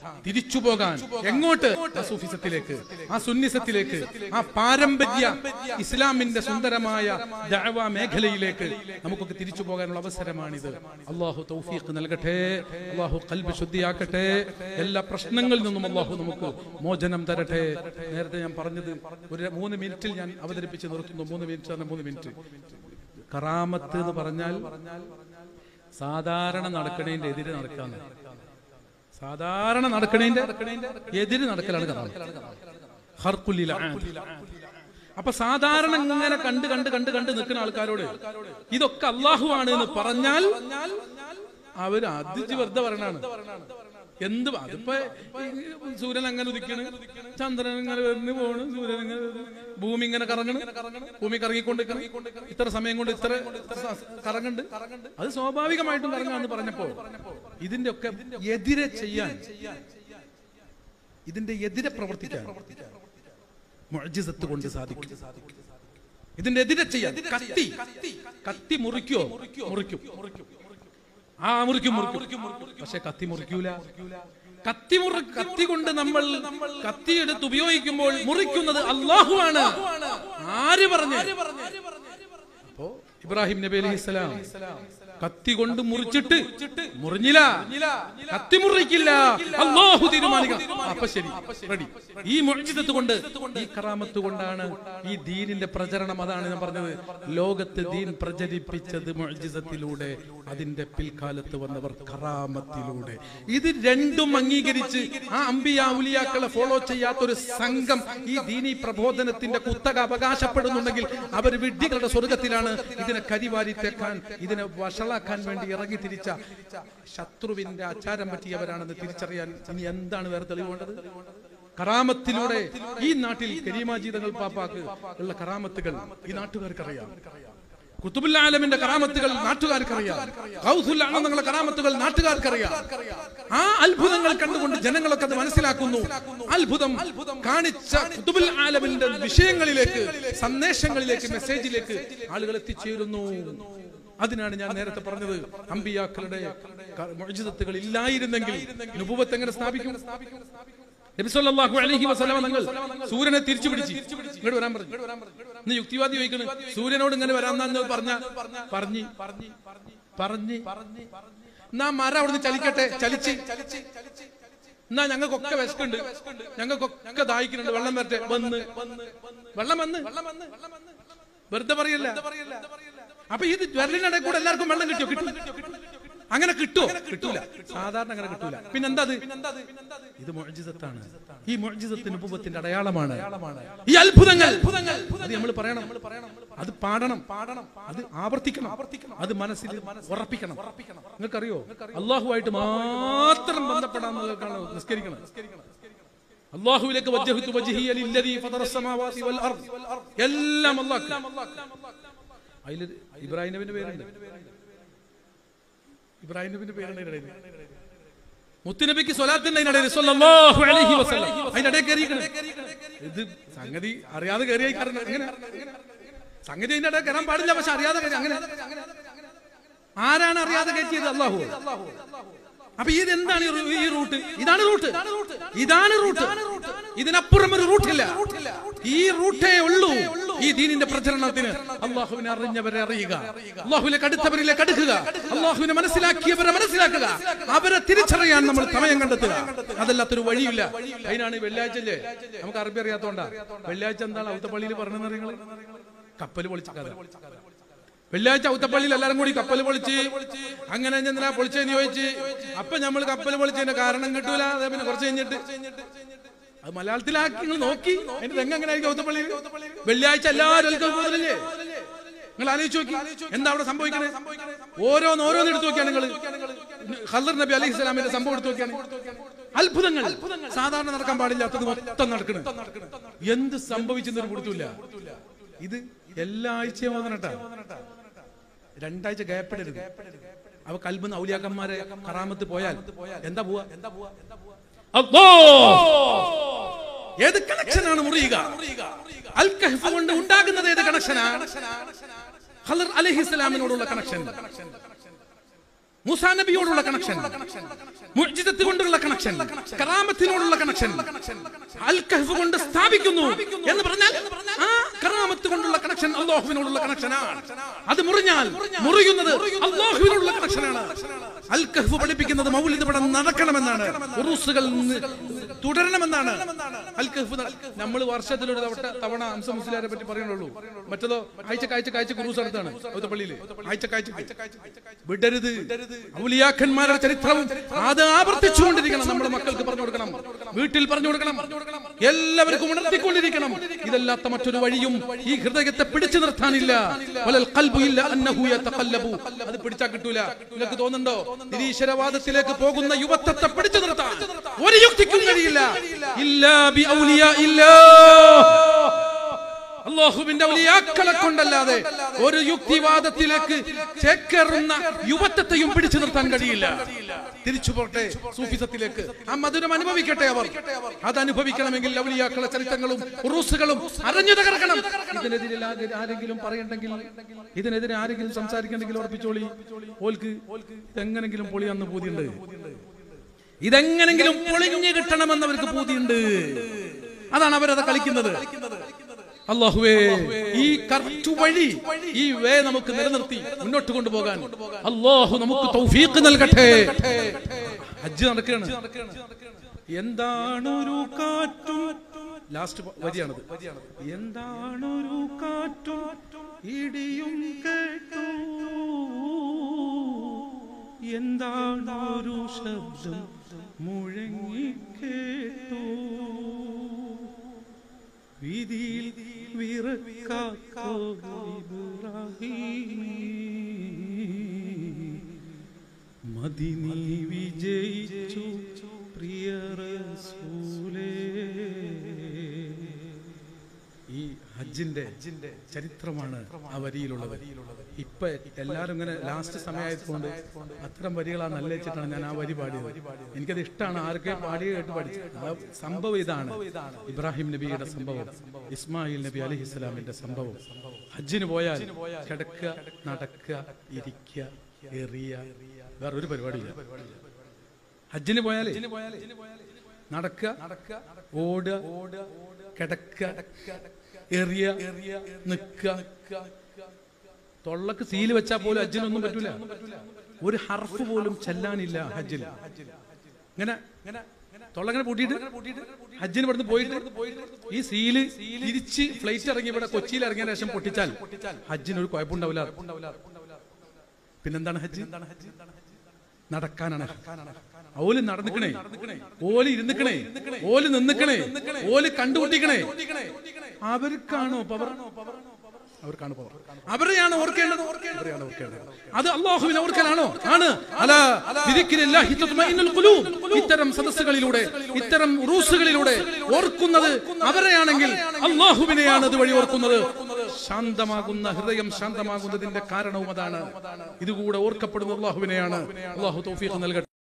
തിരിച്ചു പോകാൻ എങ്ങോട്ട് ആ സൂഫിസത്തിലേക്ക് ആ സുന്നിസത്തിലേക്ക് ആ പാരമ്പര്യ ഇസ്ലാമിന്റെ സുന്ദരമായ ദഅവ മേഖലയിലേക്ക് നമുക്കൊക്കെ തിരിച്ചു പോകാനുള്ള അവസരമാണിത് അള്ളാഹു തൗഫീഖ് നൽകട്ടെ അള്ളാഹു കൽബ് ശുദ്ധിയാക്കട്ടെ എല്ലാ പ്രശ്നങ്ങളിൽ നിന്നും അള്ളാഹു നമുക്ക് മോചനം തരട്ടെ നേരത്തെ ഞാൻ പറഞ്ഞത് ഒരു മൂന്ന് മിനിറ്റിൽ ഞാൻ അവതരിപ്പിച്ച് നിർത്തുന്നു മൂന്ന് മിനിറ്റ് ആണ് മൂന്ന് മിനിറ്റ് കറാമത്ത് എന്ന് പറഞ്ഞാൽ സാധാരണ നടക്കണേന്റെ എതിര് നടക്കാന്ന് സാധാരണ നടക്കണേന്റെ എതിര് നടക്കലാണ് കറാമത്ത് ഹർക്കുല്ലില അപ്പൊ സാധാരണ ഇങ്ങനെ കണ്ട് കണ്ട് കണ്ട് കണ്ട് നിൽക്കുന്ന ആൾക്കാരോട് ഇതൊക്കെ അള്ളാഹു ആണ് എന്ന് പറഞ്ഞാൽ അവര് അതിച്ച് വെറുതെ പറയണാണ് എന്ത് അതിപ്പോ ഈ സൂര്യൻ അങ്ങനെ ഉദിക്കണ് ചന്ദ്രൻ ഇങ്ങനെ വരുന്നു പോണ് സൂര്യൻ ഇങ്ങനെ വരുന്നു. ഭൂമി ഇങ്ങനെ കറങ്ങണ് ഭൂമി കറങ്ങിക്കൊണ്ടിരിക്കണം ഇത്ര സമയം കൊണ്ട് ഇത്ര സ- കറങ്ങുണ്ട് അത് സ്വാഭാവികമായിട്ടും കറങ്ങാന്ന് പറഞ്ഞപ്പോ ഇതിന്റെ ഒക്കെ എതിരെ ചെയ്യാൻ ഇതിന്റെ എതിരെ പ്രവർത്തിക്കാൻ മുഅ്ജിസത്ത് കൊണ്ട് സാധിക്കും ഇതിന്റെ എതിരെ ചെയ്യാൻ കത്തി കത്തി മുറിക്കോ മുറിക്കും ആ മുറിക്കും മുറിക്കും പക്ഷെ കത്തി മുറിക്കൂല കത്തി മുറി കത്തി കൊണ്ട് നമ്മൾ കത്തി എടുത്ത് ഉപയോഗിക്കുമ്പോൾ മുറിക്കുന്നത് അള്ളാഹുവാണ് ആര് പറഞ്ഞു അപ്പോ ഇബ്രാഹിം നബി അലൈഹിസ്സലാം കത്തി കൊണ്ട് മുറിച്ചിട്ട് മുറിഞ്ഞില്ല കത്തി മുറിക്കില്ല അള്ളാഹു തീരുമാനിക്കണം അപ്പൊ ശരി റെഡി ഈ മുഴുജിതത്ത് കൊണ്ട് ഈ കറാമത്ത് കൊണ്ടാണ് ഈ ദീനിന്റെ പ്രചരണം അതാണ് ഞാൻ പറഞ്ഞത് ലോകത്ത് ദീൻ പ്രചരിപ്പിച്ചത് മുഴുജിതത്തിലൂടെ അതിന്റെ പിൽക്കാലത്ത് വന്നവർ കറാമത്തിലൂടെ ഇത് രണ്ടും അംഗീകരിച്ച് ആ അമ്പിയ ഉലിയാക്കളെ ഫോളോ ചെയ്യാത്ത ഒരു സംഘം ഈ ദീനി പ്രബോധനത്തിന്റെ കുത്തക അവകാശപ്പെടുന്നുണ്ടെങ്കിൽ അവർ വിഡ്ഢികളുടെ സ്വർഗത്തിലാണ് ഇതിനെ കരിവാരി തേക്കാൻ ഇതിനെ വഷളാക്കാൻ വേണ്ടി ഇറങ്ങി തിരിച്ച ശത്രുവിന്റെ ആചാരം പറ്റിയവരാണെന്ന് തിരിച്ചറിയാൻ ഇനി എന്താണ് വേറെ തെളിവ് വേണ്ടത് കറാമത്തിലൂടെ ഈ നാട്ടിൽ കരീമാജീതങ്ങൾ പാപ്പാക്ക് ഉള്ള കറാമത്തുകൾ ഈ നാട്ടുകാർക്കറിയാം കുത്തുബുൽ ആലമിന്റെ കറാമത്തുകൾ നാട്ടുകാർക്കറിയാം ഗൗസുൽ ആലങ്ങളുടെ കറാമത്തുകൾ നാട്ടുകാർക്കറിയാം ആ അത്ഭുതങ്ങൾ കണ്ടുകൊണ്ട് ജനങ്ങളൊക്കെ അത് മനസ്സിലാക്കുന്നു അത്ഭുതം കാണിച്ച കുത്തുബുൽ ആലമിന്റെ വിഷയങ്ങളിലേക്ക് സന്ദേശങ്ങളിലേക്ക് മെസ്സേജിലേക്ക് ആളുകൾ എത്തിച്ചേരുന്നു അതിനാണ് ഞാൻ നേരത്തെ പറഞ്ഞത് അമ്പിയാക്കളുടെ മുഴുജിതത്തുകൾ ഇല്ലായിരുന്നെങ്കിൽ നുപുവത്ത് എങ്ങനെ സ്ഥാപിക്കും നബി സല്ലല്ലാഹു അലൈഹി വസല്ലമ തങ്ങൾ സൂര്യനെ തിരിച്ചു പിടിച്ച് ഇങ്ങോട്ട് വരാൻ പറഞ്ഞു ഇന്ന് യുക്തിവാദി ചോദിക്കുന്നു സൂര്യനോട് ഇങ്ങനെ വരാന്ന് പറഞ്ഞ പറഞ്ഞ് പറഞ്ഞ് എന്നാ മരം അവിടുന്ന് ചലിക്കട്ടെ ചലിച്ച് എന്നാ ഞങ്ങൾക്കൊക്കെ വിശക്കുണ്ട് ഞങ്ങൾക്കൊക്കെ ദാഹിക്കുന്നുണ്ട് വെള്ളം വരട്ടെ വന്ന് വെള്ളം വന്ന് വെറുതെ പറയല്ല അപ്പൊ ഇത് വെള്ളിനിടെ കൂടെ എല്ലാവർക്കും വെള്ളം കിട്ടിയോ കിട്ടും അങ്ങനെ കിട്ടുമോ കിട്ടൂല സാധാരണ അങ്ങനെ കിട്ടൂല പിന്നെന്താ അത് ഇത് മുഅ്ജിസത്താണ് ഈ മുഅ്ജിസത്തിന് ഉപത്തിന്റെ അടയാളമാണ് ഈ അത്ഭുതങ്ങൾ അത് നമ്മൾ പറയണം അത് പാടണം പാടണം അത് ആവർത്തിക്കണം അത് മനസ്സിൽ ഉറപ്പിക്കണം നിങ്ങൾക്കറിയോ അള്ളാഹുവായിട്ട് മാത്രം ബന്ധപ്പെടാന്നുള്ളതാണ് നിസ്കരിക്കണം അള്ളാഹുവിലേക്ക് വജ്ജഹ്തു വജ്ഹിയ ലില്ലദീ ഫതറ അസ്സമാവാതി വൽ അർദ് എല്ലാം അല്ലാഹ് അതിൽ ഇബ്രാഹിം നബിന്റെ പേരുണ്ട് ഇബ്രാഹിം നബിന്റെ പേരുണ്ട് അതിനിടയിൽ മുത്തുനബിക്ക് സ്വലാത്തിന്റെ അതിനിടയിൽ സ്വല്ലല്ലാഹു അലൈഹി വസല്ലം അതിനിടയിൽ കയറിയിരിക്കണം ഇത് സംഗതി അറിയാതെ കയറിയായി കാരണം അങ്ങനെ സംഗതി അതിന്റെ ഇടയിൽ കയറാൻ പാടില്ല പക്ഷെ അറിയാതെ കയറി അങ്ങനെ ആരാണ് അറിയാതെ കയറ്റിയത് അള്ളാഹു അപ്പൊ ഇത് എന്താണ് ഈ റൂ- ഈ റൂട്ട് ഇതാണ് റൂട്ട് ഇതാണ് റൂട്ട് ഇതിനപ്പുറം ഒരു റൂട്ടില്ല ഈ റൂട്ടേ ഉള്ളൂ ഈ ദീനിന്റെ പ്രചരണത്തിന് അള്ളാഹുവിനെ അറിഞ്ഞവരെ അറിയുക അള്ളാഹുവിലേക്ക് അടുത്തവരിലേക്ക് അടുക്കുക അള്ളാഹുവിനെ മനസ്സിലാക്കിയവരെ മനസ്സിലാക്കുക അവരെ തിരിച്ചറിയാൻ നമ്മൾ സമയം കണ്ടെത്തുക അതല്ലാത്തൊരു വഴിയില്ല അതിനാണ് ഈ വെള്ളിയാഴ്ച അല്ലേ നമുക്ക് അറബി അറിയാത്തോണ്ടാ വെള്ളിയാഴ്ച എന്താണ് ഔത്തപ്പള്ളിയിൽ പറഞ്ഞെന്ന് നിങ്ങൾ കപ്പൽ പൊളിച്ച കഥ വെള്ളിയാഴ്ച ഔത്തപ്പള്ളിയിൽ എല്ലാരും കൂടി കപ്പൽ പൊളിച്ച് അങ്ങനെ എന്തിനാ പൊളിച്ചെന്ന് ചോദിച്ച് അപ്പൊ നമ്മൾ കപ്പൽ പൊളിച്ചതിന്റെ കാരണം കിട്ടൂല അത് പിന്നെ കുറച്ച് കഴിഞ്ഞിട്ട് അത് മലയാളത്തിലാക്കി നിങ്ങൾ നോക്കി അതിന്റെ രംഗം എങ്ങനെ ആയിരിക്കും ഔത്തപ്പള്ളിയിൽ വെള്ളിയാഴ്ച എല്ലാവരും അൽക്കൽ കൂടുതലല്ലേ നിങ്ങൾ ആലോചിച്ച് നോക്കി എന്താ അവിടെ സംഭവിക്കണേ ഓരോന്ന് ഓരോന്ന് എടുത്തു നോക്കിയാണ് നിങ്ങൾ ഖദർ നബി അലൈഹി സ്വലാമിന്റെ സംഭവം എടുത്തു നോക്കിയാണ് അത്ഭുതങ്ങൾ സാധാരണ നടക്കാൻ പാടില്ലാത്തത് മൊത്തം നടക്കണം എന്ത് സംഭവിച്ചെന്നൊരു കൊടുത്തില്ല ഇത് എല്ലാ ആഴ്ചയും വന്നിട്ടാ രണ്ടാഴ്ച ഗ്യാപ്പിടരുത് അവ കൽബുന്ന ഔലിയാക്കന്മാരെ കറാമത്ത് പോയാൽ എന്താ പോവാ എന്താ പോവാ അല്ലോ ഏത് കണക്ഷനാണ് മുറിയുക അൽ കഹ്ഫ് കൊണ്ട് ഉണ്ടാകുന്നത് ഏത് കണക്ഷനാണ് ഖദർ അലൈഹിസ്സലാമിനോടുള്ള കണക്ഷൻ മൂസാ നബിയോടുള്ള കണക്ഷൻ മുഅ്ജിസത്ത് കൊണ്ടുള്ള കണക്ഷൻ കറാമത്തിനോടുള്ള കണക്ഷൻ അൽ കഹ്ഫ് കൊണ്ട് സ്ഥാപിക്കുന്നു എന്ന് പറഞ്ഞാൽ ആ കറാമത്ത് കൊണ്ടുള്ള കണക്ഷൻ അള്ളാഹുവിനോടുള്ള കണക്ഷനാണ് അത് മുറിഞ്ഞാൽ മുറിയുന്നത് അള്ളാഹുവിനോടുള്ള കണക്ഷനാണ് അൽ കഹ്ഫ് പഠിപ്പിക്കുന്നത് മൗലിദ് പടം നടക്കണമെന്നാണ് ഉറൂസുകൾ നി- തുടരണമെന്നാണ് അൽ കഹ്ഫ് നമ്മൾ വർഷത്തിലൊരു തവണ തവണ അംസ മുസ്ലിയാരെ പറ്റി പറയുന്നുള്ളൂ മറ്റതോ ആഴ്ച കാഴ്ച കാഴ്ച കുറൂസ് അടുത്താണ് പള്ളിയിൽ ആഴ്ച കാഴ്ച വിടരുത് ഔലിയാക്കന്മാരുടെ ചരിത്രവും അത് ആവർത്തിച്ചുകൊണ്ടിരിക്കണം നമ്മുടെ മക്കൾക്ക് പറഞ്ഞു കൊടുക്കണം വീട്ടിൽ പറഞ്ഞു കൊടുക്കണം എല്ലാവർക്കും ഉണർത്തിക്കൊണ്ടിരിക്കണം ഇതല്ലാത്ത മറ്റൊരു വഴിയും ഈ ഹൃദയത്തെ പിടിച്ചു നിർത്താനില്ല വലൽ ഖൽബു ഇല്ല അന്നഹു യതഖല്ലബു. അത് പിടിച്ചാ കിട്ടൂല നിങ്ങൾക്ക് തോന്നുന്നുണ്ടോ നിരീശ്വരവാദത്തിലേക്ക് പോകുന്ന യുവത്വത്തെ പിടിച്ചു നിർത്താൻ ഒരു യുക്തിക്കും കഴിയില്ല ഇല്ലാ ബി ഔലിയാ ഇല്ലാ അള്ളാഹുവിന്റെ ഔലിയാക്കളെ കൊണ്ടല്ലാതെ ഒരു യുക്തിവാദത്തിലേക്ക് ചേക്കേറുന്ന യുവത്വത്തെയും പിടിച്ചു നിർത്താൻ കഴിയില്ല തിരിച്ചു പോട്ടെ സൂഫിസത്തിലേക്ക് ആ മധുരം അനുഭവിക്കട്ടെ അവർ അത് അനുഭവിക്കണമെങ്കിൽ ഔലിയാക്കളെ ചരിത്രങ്ങളും ഉറൂസുകളും അരഞ്ഞു തകർക്കണം ഇതിനെതിരെ ആരെ- ആരെങ്കിലും പറയണ്ടെങ്കിൽ ഇതിനെതിരെ ആരെങ്കിലും സംസാരിക്കണമെങ്കിൽ ഉറപ്പിച്ചോളി ഓൽക്ക് ഇതെങ്ങനെങ്കിലും പൊളിയാന്ന് പൂതിയുണ്ട് ഇതെങ്ങനെങ്കിലും പൊളിഞ്ഞു കിട്ടണമെന്ന് അവർക്ക് പൂതിയുണ്ട് അതാണ് അവരത് കളിക്കുന്നത് അള്ളാഹുവേ ഈ കറക്റ്റ് വഴി ഈ വേ നമുക്ക് നിലനിർത്തി മുന്നോട്ട് കൊണ്ടുപോകാൻ അള്ളാഹു നമുക്ക് തൗഫീഖ് നൽകട്ടെ ഹജ്ജ് നടക്കുകയാണ് എന്താണൊരു കാറ്റും ലാസ്റ്റ് വരിയാണത് എന്താണൊരു കാറ്റും ഇടിയും കേട്ടു എന്താണൊരു ശബ്ദം മുഴങ്ങി കേട്ടു വീതിയിൽ വിറക്കാത്തോ ഇബ്രാഹീം. മദിനി വിജയിച്ചു പ്രിയ റസൂലേ ഈ ഹജ്ജിന്റെ ചരിത്രമാണ് ആ വരിയിലുള്ളത് ഇപ്പൊ എല്ലാരും ഇങ്ങനെ ലാസ്റ്റ് സമയമായതുകൊണ്ട് അത്തരം വരികളാണ് നല്ല വെച്ചിട്ടാണ് ഞാൻ ആ വരി പാടിയത് എനിക്കത് ഇഷ്ടമാണ് ആർക്കെ പാടിയ കേട്ട് പഠിച്ചത് ആ സംഭവം ഇതാണ് ഇബ്രാഹിം നബിയുടെ സംഭവം ഇസ്മായിൽ നബി അലഹി ഇസ്ലാമിന്റെ സംഭവം ഹജ്ജിന് പോയാൽ കിടക്കുക നടക്കുക ഇരിക്കുക എറിയ വേറെ ഒരു പരിപാടിയില്ല ഹജ്ജിന് പോയാലേ നടക്കുക നടക്കുക ഓടുക ഓടുക കിടക്കുക എറിയ നിക്കുക തൊള്ളക്ക് സീല് വെച്ചാൽ പോലും ഹജ്ജിനൊന്നും പറ്റൂല ഒരു ഹർഫ് പോലും ചെല്ലാനില്ല ഹജ്ജിൽ ഇങ്ങനെ തൊള്ളങ്ങനെ പൂട്ടിയിട്ട് ഹജ്ജിന് ഇവിടുന്ന് പോയിട്ട് ഈ സീല് തിരിച്ച് ഫ്ലൈറ്റ് ഇറങ്ങി ഇവിടെ കൊച്ചിയിൽ ഇറങ്ങിയ ശേഷം പൊട്ടിച്ചാൽ ഹജ്ജിന് ഒരു കുഴപ്പമുണ്ടാവില്ല പിന്നെന്താണ് ഹജ്ജ് നടക്കാനാണ് ഓല് നടന്നിക്കണേ ഓല് ഇരുന്നിക്കണേ ഓല് നിന്നിക്കണേ ഓല് കണ്ടുമുട്ടിക്കണേ അവർക്കാണോ പവർ അവർക്കാണ് പവർ അവരെയാണ് ഓർക്കേണ്ടത് അവരെയാണ് ഓർക്കേണ്ടത് അത് അള്ളാഹുവിനെ ഓർക്കലാണോ ആണ് അല ബിദിക്രില്ലാഹി തത്മഇന്നുൽ ഖുലൂബ്. ഇത്തരം സദസ്സുകളിലൂടെ ഇത്തരം റൂസുകളിലൂടെ ഓർക്കുന്നത് അവരെയാണെങ്കിൽ അള്ളാഹുവിനെയാണ് അതുവഴി ഓർക്കുന്നത് ശാന്തമാകുന്ന ഹൃദയം ശാന്തമാകുന്നതിന്റെ കാരണവും അതാണ് ഇതുകൂടെ ഓർക്കപ്പെടുന്ന അള്ളാഹുവിനെയാണ് അള്ളാഹു തൗഫീഖ് നൽകട്ടെ